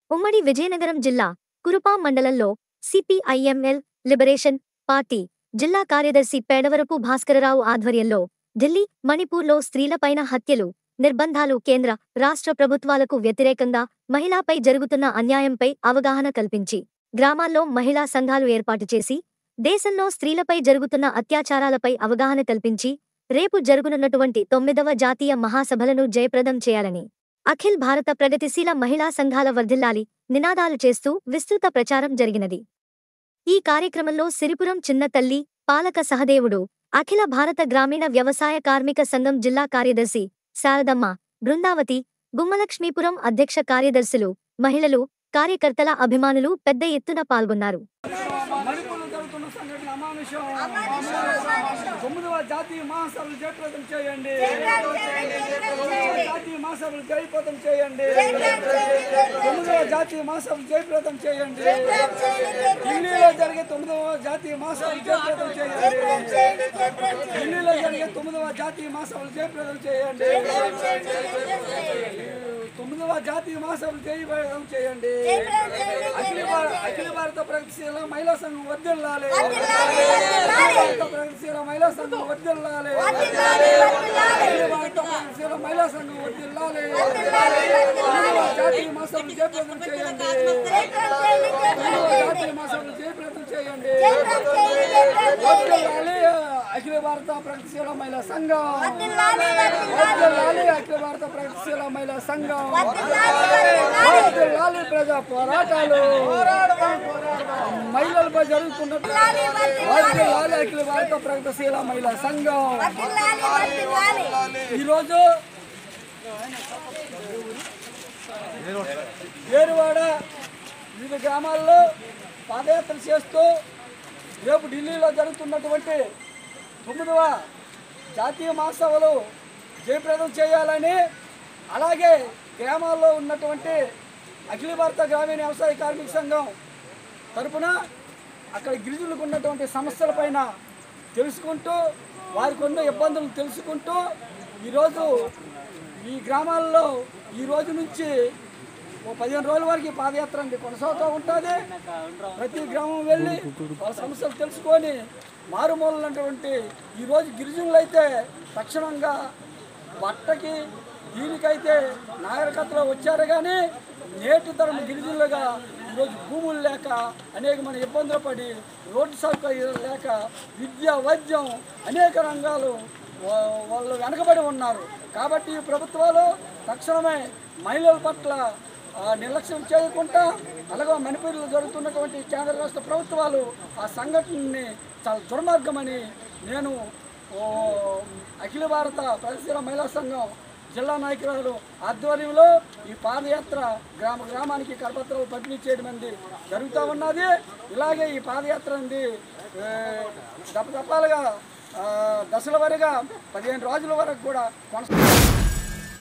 ఉమ్మడి విజయనగరం జిల్లా కురుపాం మండలంలో సిపిఐఎంఎల్ లిబరేషన్ పార్టీ జిల్లా కార్యదర్శి పేడవరపు భాస్కరరావు ఆధ్వర్యంలో ఢిల్లీ మణిపూర్లో స్త్రీలపైన హత్యలు నిర్బంధాలు కేంద్ర రాష్ట్ర ప్రభుత్వాలకు వ్యతిరేకంగా మహిళాపై జరుగుతున్న అన్యాయంపై అవగాహన కల్పించి గ్రామాల్లో మహిళా సంఘాలు ఏర్పాటు చేసి దేశంలో స్త్రీలపై జరుగుతున్న అత్యాచారాలపై అవగాహన కల్పించి రేపు జరుగునున్నటువంటి తొమ్మిదవ జాతీయ మహాసభలను జయప్రదం చేయాలని అఖిల్ భారత ప్రగతిశీల మహిళా సంఘాల వర్ధిల్లాలి నినాదాలు చేస్తూ విస్తృత ప్రచారం జరిగినది ఈ కార్యక్రమంలో సిరిపురం చిన్న తల్లి పాలక సహదేవుడు అఖిల భారత గ్రామీణ వ్యవసాయ కార్మిక సంఘం జిల్లా కార్యదర్శి శారదమ్మ బృందావతి గుమ్మలక్ష్మీపురం అధ్యక్ష కార్యదర్శులు మహిళలు కార్యకర్తల అభిమానులు పెద్ద ఎత్తున పాల్గొన్నారు మణిపూర్లో జరుగుతున్న సంఘటన అమానుషం తొమ్మిదవ జాతీయ మహాసభలు జయప్రదం చేయండి తొమ్మిదవ జాతీయ మహాసభలు జయప్రదం చేయండి తొమ్మిదవ జాతీయ మహాసభలు జయప్రదం చేయండి ఢిల్లీలో జరిగే తొమ్మిదవ జాతీయ మహాసభలు జయప్రదం చేయండి ఢిల్లీలో జరిగే తొమ్మిదవ జాతీయ మహాసభలు జయప్రదం చేయండి తొమ్మిదవ జాతీయ మహాసభలు జయప్రదం చేయండి అఖిల భారత అఖిల భారత ప్రగతిశీల మహిళా సంఘం వర్ధిల్లాలి భారత ప్రగతిశీల మహిళా సంఘం వర్ధిల్లాలి అఖిల భారత ప్రగతిశీల మహిళా సంఘం వర్ధిల్లాలి తొమ్మిదవ జాతీయ మహాసభలు జయప్రదం చేయండి తొమ్మిదవ జాతీయ మహాసభలు జయప్రదం చేయండి వర్ధిల్లాలి అఖిల భారత ప్రగతిశీల మహిళా సంఘం వర్ధిల్లాలి అఖిల భారత ప్రగతిశీల మహిళా సంఘం వర్ధిల్లాలి ప్రజా పోరాటాలు మహిళలపై జరుగుతున్న వర్ధిల్లాలి అఖిల భారత ప్రగతిశీల మహిళా సంఘం ఈరోజు ఏరువాడ వివిధ గ్రామాల్లో పాదయాత్ర చేస్తూ రేపు ఢిల్లీలో జరుగుతున్నటువంటి తొమ్మిదవ జాతీయ మహోత్సవాలు జయప్రదం చేయాలని అలాగే గ్రామాల్లో ఉన్నటువంటి అఖిల భారత గ్రామీణ వ్యవసాయ కార్మిక సంఘం తరపున అక్కడ గిరిజనులకు ఉన్నటువంటి సమస్యలపైన తెలుసుకుంటూ వారికి ఉన్న ఇబ్బందులు తెలుసుకుంటూ ఈరోజు ఈ గ్రామాల్లో ఈ రోజు నుంచి ఓ పదిహేను రోజుల వరకు ఈ పాదయాత్ర అండి కొనసాగుతూ ఉంటుంది ప్రతి గ్రామం వెళ్ళి వాళ్ళ సమస్యలు తెలుసుకొని మారుమూలన్నటువంటి ఈరోజు గిరిజనులు అయితే తక్షణంగా బట్టకి దీనికైతే నాగరికతలో వచ్చారు కానీ నేటి తరం గిరిజనులుగా ఈరోజు భూములు లేక అనేకమైన ఇబ్బందులు పడి రోడ్డు సౌకర్యాలు లేక విద్య వైద్యం అనేక రంగాలు వా- వాళ్ళు వెనకబడి ఉన్నారు కాబట్టి ఈ ప్రభుత్వాలు తక్షణమే మహిళల పట్ల ఆ, నిర్లక్ష్యం చేయకుండా అలాగే మణిపూర్లో జరుగుతున్నటువంటి కేంద్ర రాష్ట్ర ప్రభుత్వాలు ఆ సంఘటనని చాలా దుర్మార్గమని నేను ఓ, అఖిల భారత ప్రగతిశీల మహిళా సంఘం జిల్లా నాయకురాలు ఆధ్వర్యంలో ఈ పాదయాత్ర గ్రామ గ్రామానికి కరపత్రాలు పంపిణీ చేయడం అనేది జరుగుతూ ఉన్నది ఇలాగే ఈ పాదయాత్ర అనేది ఏ, దపదపాలుగా ఆ, దశల వారీగా పదిహేను రోజుల వరకు కూడా కొనసాగుతుంది